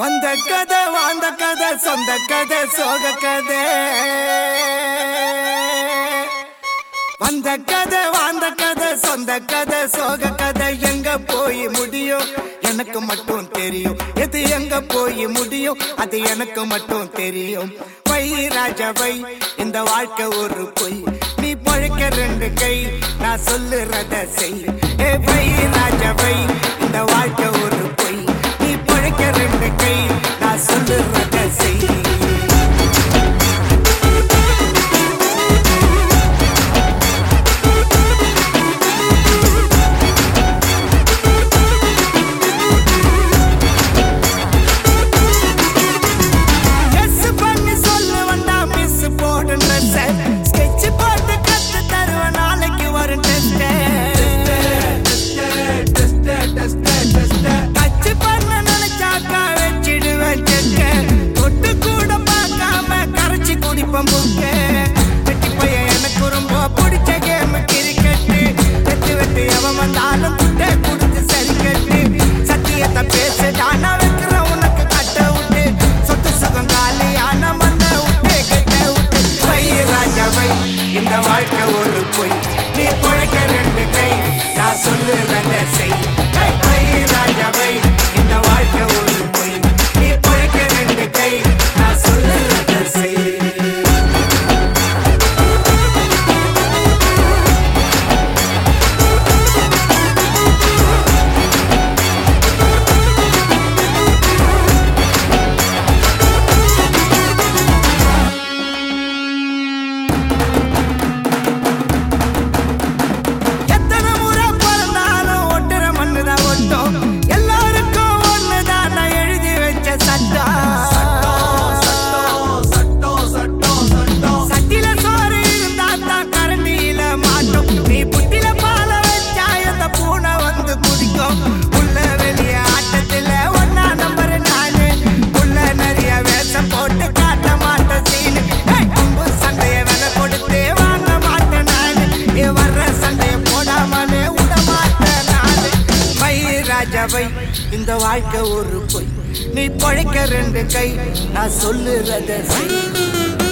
வந்த கதை வாழ்ந்த கதை சொந்த கதை சோக கதை வந்த கதை வாழ்ந்த கதை சொந்த கதை சோக கதை எங்க போய் முடியும் எனக்கு மட்டும் தெரியும் எது எங்க போய் முடியும் அது எனக்கு மட்டும் தெரியும் வை ராஜா வை இந்த வாழ்க்கை ஒரு பொய் நீ பழைக்க ரெண்டு கை நான் சொல்லுறத செய் ஏ வை ராஜா வை இந்த வாழ்க்கை ஒரு பொய் நீ பழைக்க ரெண்டு கை நான் சொல்லுறத செய் எஸ் பண்ணி சொல்ல வேண்டாம் மிஸ் போடு ட்ரெஸ் ஸ்கெட்ச் போட்டு கத்து தருவேன் நாளைக்கு வரும் டெஸ்ட் டச் பண்ண நினைச்சாக்கா வச்சிடுவேன் செக்க தொட்டு கூட பார்க்காம கரைச்சி குடிப்பேன் புக்க வெட்டி பையன் எனக்கு ரொம்ப பிடிச்ச கேம் கிரிக்கெட்டு வெட்டு வெட்டு எவன் வந்தாலும் துட்டை கொடுத்து சரி கட்டு சத்தியத்தை பேசுடா நான் வைக்கிற உனக்கு கட்ட விட்டு சொத்து சுகம் காலி ஆன மண்ண விட்டு கெட்ட விட்டு வை ராஜா வை இந்த வாழ்க்கை ஒரு பொய் நீ பொழைக்க ரெண்டு கை நான் சொல்லுறத செய் ஏய், வை ராஜா வை இந்த வாழ்க்கை ஒரு பொய் நீ பொழைக்க ரெண்டு கை நான் சொல்லுறத செய் எத்தனை முறை பிறந்தாலும் ஒட்டுற மண்ணுதான் ஒட்டும் எல்லாருக்கும் ஒண்ணுதான் நான் எழுதி வச்ச சட்டம் சட்டில சோறு இருந்தா தான் கரண்டியில மாட்டும் நீ புட்டில பால வச்சா அந்த பூனை வந்து குடிக்கும் உள்ள வெளிய ஆட்டத்துல ஒன்னா நம்பர் நானு உள்ள நிறைய வேஷம் போட்டு காட்ட மாட்டேன் சீனு ஏய், அம்பு சண்டைய விலை கொடுத்து வாங்க மாட்டேன் நானு நீ வர்ற சண்டைய போடாமலே விட மாட்டேன் நானு வை ராஜா வை இந்த வாழ்க்கை ஒரு பொய் நீ பழைக்க ரெண்டு கை நான் சொல்லுறத செய்